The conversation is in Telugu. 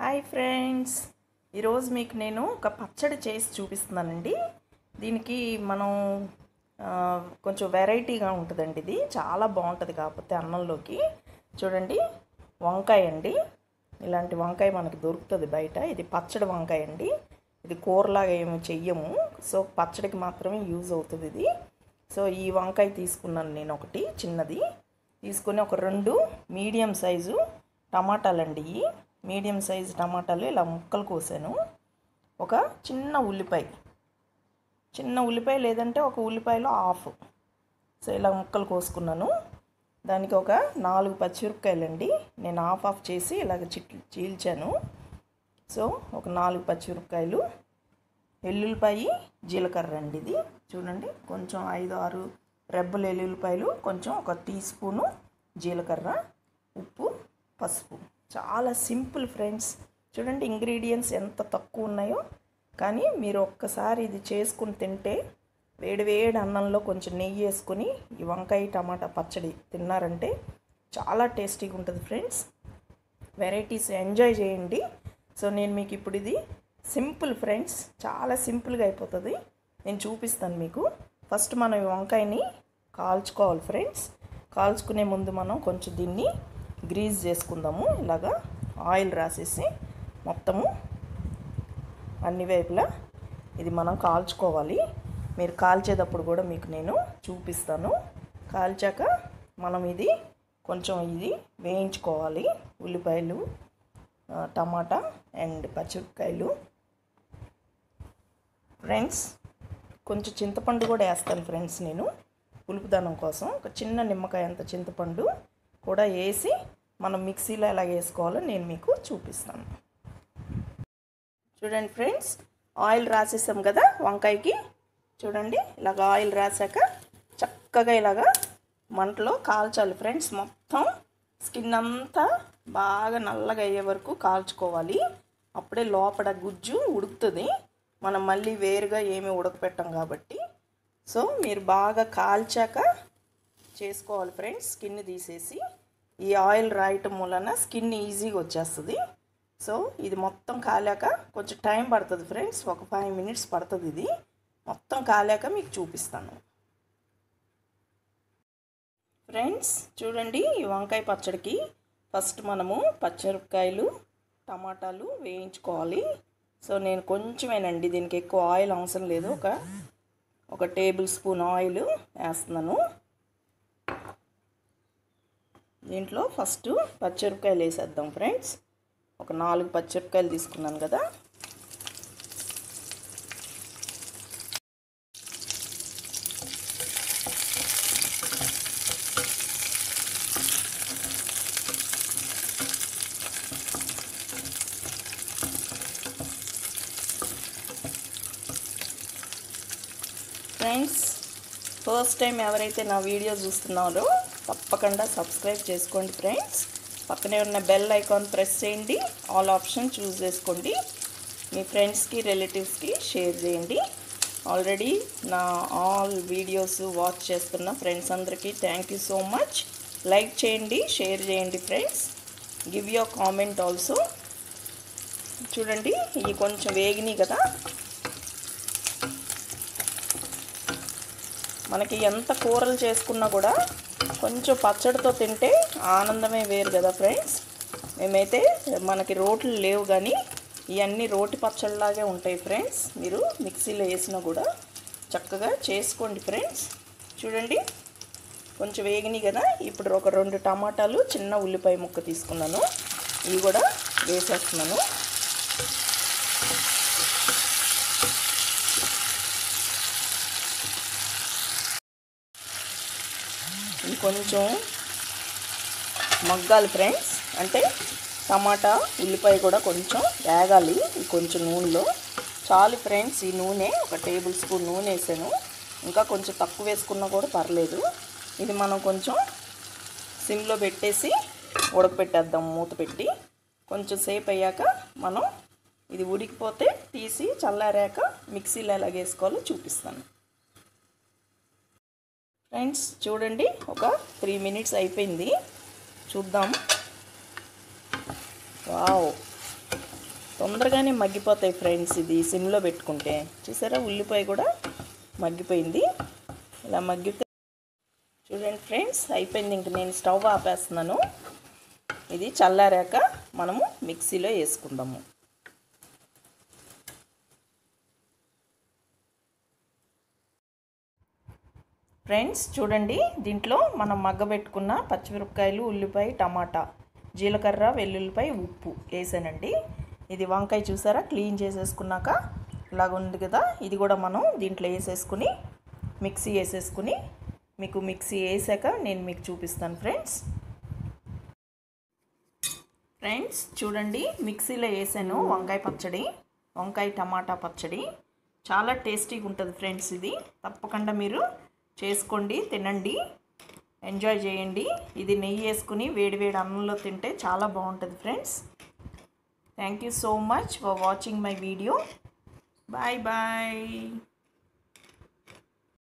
హాయ్ ఫ్రెండ్స్ ఈరోజు మీకు నేను ఒక పచ్చడి చేసి చూపిస్తున్నానండి దీనికి మనం ఆ, కొంచెం వెరైటీగా ఉంటుందండి ఇది చాలా బాగుంటుంది కాకపోతే అన్నంలోకి చూడండి వంకాయ అండి ఇలాంటి వంకాయ మనకి దొరుకుతుంది బయట ఇది పచ్చడి వంకాయ అండి ఇది కూరలాగా ఏమి చెయ్యము సో పచ్చడికి మాత్రమే యూజ్ అవుతుంది ఇది సో ఈ వంకాయ తీసుకున్నాను నేను ఒకటి చిన్నది తీసుకుని ఒక రెండు మీడియం సైజు టమాటాలండి ఇవి మీడియం సైజు టమాటాలు ఇలా ముక్కలు కోసాను ఒక చిన్న ఉల్లిపాయ చిన్న ఉల్లిపాయ లేదంటే ఒక ఉల్లిపాయలో హాఫ్ సో ఇలా ముక్కలు కోసుకున్నాను దానికి ఒక నాలుగు పచ్చిమిరపకాయలండి నేను హాఫ్ ఆఫ్ చేసి ఇలాగ చిట్ చీల్చాను సో ఒక నాలుగు పచ్చిమిరపకాయలు ఎల్లుల్లిపాయి జీలకర్ర అండి ఇది చూడండి కొంచెం ఐదు ఆరు రెబ్బలు ఎల్లుల్లిపాయలు కొంచెం ఒక టీ స్పూను జీలకర్ర ఉప్పు పసుపు చాలా సింపుల్ ఫ్రెండ్స్ చూడండి ఇంగ్రీడియంట్స్ ఎంత తక్కువ ఉన్నాయో కానీ మీరు ఒక్కసారి ఇది చేసుకుని తింటే వేడి వేడి అన్నంలో కొంచెం నెయ్యి వేసుకొని ఈ వంకాయ టమాటా పచ్చడి తిన్నారంటే చాలా టేస్టీగా ఉంటుంది ఫ్రెండ్స్ వెరైటీస్ ఎంజాయ్ చేయండి సో నేను మీకు ఇప్పుడు ఇది సింపుల్ ఫ్రెండ్స్ చాలా సింపుల్గా అయిపోతుంది నేను చూపిస్తాను మీకు ఫస్ట్ మనం ఈ వంకాయని కాల్చుకోవాలి ఫ్రెండ్స్ కాల్చుకునే ముందు మనం కొంచెం దీన్ని గ్రీజ్ చేసుకుందాము ఇలాగా ఆయిల్ రాసేసి మొత్తము అన్ని వైపులా ఇది మనం కాల్చుకోవాలి మీరు కాల్చేటప్పుడు కూడా మీకు నేను చూపిస్తాను కాల్చాక మనం ఇది కొంచెం ఇది వేయించుకోవాలి ఉల్లిపాయలు ఆ, టమాటా అండ్ పచ్చిమిరపకాయలు ఫ్రెండ్స్ కొంచెం చింతపండు కూడా వేస్తాను ఫ్రెండ్స్ నేను పులుపుదనం కోసం ఒక చిన్న నిమ్మకాయ అంత చింతపండు కూడా వేసి మనం మిక్సీలో ఎలా వేసుకోవాలో నేను మీకు చూపిస్తాను చూడండి ఫ్రెండ్స్ ఆయిల్ రాసేసాం కదా వంకాయకి చూడండి ఇలాగ ఆయిల్ రాసాక చక్కగా ఇలాగా మంటలో కాల్చాలి ఫ్రెండ్స్ మొత్తం స్కిన్ అంతా బాగా నల్లగా అయ్యే వరకు కాల్చుకోవాలి అప్పుడే లోపల గుజ్జు ఉడుకుతుంది మనం మళ్ళీ వేరుగా ఏమీ ఉడకపెట్టాం కాబట్టి సో మీరు బాగా కాల్చాక చేసుకోవాలి ఫ్రెండ్స్ స్కిన్ తీసేసి ఈ ఆయిల్ రాయటం వలన స్కిన్ ఈజీగా వచ్చేస్తుంది సో ఇది మొత్తం కాలాక కొంచెం టైం పడుతుంది ఫ్రెండ్స్ ఒక ఫైవ్ మినిట్స్ పడుతుంది ఇది మొత్తం కాలాక మీకు చూపిస్తాను ఫ్రెండ్స్ చూడండి ఈ వంకాయ పచ్చడికి ఫస్ట్ మనము పచ్చిమిరపకాయలు టమాటాలు వేయించుకోవాలి సో నేను కొంచెమేనండి దీనికి ఎక్కువ ఆయిల్ అవసరం లేదు ఒక ఒక టేబుల్ స్పూన్ ఆయిల్ వేస్తున్నాను దీంట్లో ఫస్ట్ పచ్చిమిరపకాయలు వేసేద్దాం ఫ్రెండ్స్ ఒక నాలుగు పచ్చిమిరపకాయలు తీసుకున్నాను కదా ఫ్రెండ్స్ ఫస్ట్ టైం ఎవరైతే నా వీడియో చూస్తున్నారో తప్పకుండా సబ్స్క్రైబ్ చేసుకోండి ఫ్రెండ్స్ పక్కనే ఉన్న బెల్ ఐకాన్ ప్రెస్ చేయండి ఆల్ ఆప్షన్ చూస్ చేసుకోండి మీ ఫ్రెండ్స్కి రిలేటివ్స్కి షేర్ చేయండి ఆల్రెడీ నా ఆల్ వీడియోస్ వాచ్ చేస్తున్న ఫ్రెండ్స్ అందరికీ thank you so much like చేయండి షేర్ చేయండి friends give your comment also చూడండి ఇవి కొంచెం వేగినాయి కదా మనకి ఎంత కూరలు చేసుకున్నా కూడా కొంచెం పచ్చడితో తింటే ఆనందమే వేరు కదా ఫ్రెండ్స్ మేమైతే మనకి రోట్లు లేవు కానీ ఇవన్నీ రోటి పచ్చడిలాగే ఉంటాయి ఫ్రెండ్స్ మీరు మిక్సీలో వేసినా కూడా చక్కగా చేసుకోండి ఫ్రెండ్స్ చూడండి కొంచెం వేగినాయి కదా ఇప్పుడు ఒక రెండు టమాటాలు చిన్న ఉల్లిపాయ ముక్క తీసుకున్నాను ఇవి కూడా వేసేస్తున్నాను ఇది కొంచెం మగ్గాలి ఫ్రెండ్స్ అంటే టమాటా ఉల్లిపాయ కూడా కొంచెం వేగాలి ఈ కొంచెం నూనెలో చాలు ఫ్రెండ్స్ ఈ నూనె ఒక టేబుల్ స్పూన్ నూనె వేసాను ఇంకా కొంచెం తక్కువ వేసుకున్నా కూడా పర్లేదు ఇది మనం కొంచెం సిమ్లో పెట్టేసి ఉడకపెట్టేద్దాం మూత పెట్టి కొంచెం సేపు అయ్యాక మనం ఇది ఉడికిపోతే తీసి చల్లారాక మిక్సీలో ఎలా వేసుకోవాలో చూపిస్తాను ఫ్రెండ్స్ చూడండి ఒక త్రీ మినిట్స్ అయిపోయింది చూద్దాం వావ్ తొందరగానే మగ్గిపోతాయి ఫ్రెండ్స్ ఇది సిమ్లో పెట్టుకుంటే చూసారా ఉల్లిపాయ కూడా మగ్గిపోయింది ఇలా మగ్గితే చూడండి ఫ్రెండ్స్ అయిపోయింది ఇంక నేను స్టవ్ ఆపేస్తున్నాను ఇది చల్లారాక మనము మిక్సీలో వేసుకుందాము ఫ్రెండ్స్ చూడండి దీంట్లో మనం మగ్గబెట్టుకున్న పచ్చిమిరపకాయలు ఉల్లిపాయ టమాటా జీలకర్ర వెల్లుల్లిపాయ ఉప్పు వేసానండి ఇది వంకాయ చూసారా క్లీన్ చేసేసుకున్నాక ఇలాగ ఉంది కదా ఇది కూడా మనం దీంట్లో వేసేసుకుని మిక్సీ వేసేసుకుని మీకు మిక్సీ వేసాక నేను మీకు చూపిస్తాను ఫ్రెండ్స్ ఫ్రెండ్స్ చూడండి మిక్సీలో వేసాను వంకాయ పచ్చడి వంకాయ టమాటా పచ్చడి చాలా టేస్టీగా ఉంటుంది ఫ్రెండ్స్ ఇది తప్పకుండా మీరు చేసుకోండి తినండి ఎంజాయ్ చేయండి ఇది నెయ్యి వేసుకుని వేడివేడి అన్నంలో తింటే చాలా బాగుంటుంది friends thank you so much for watching my video bye bye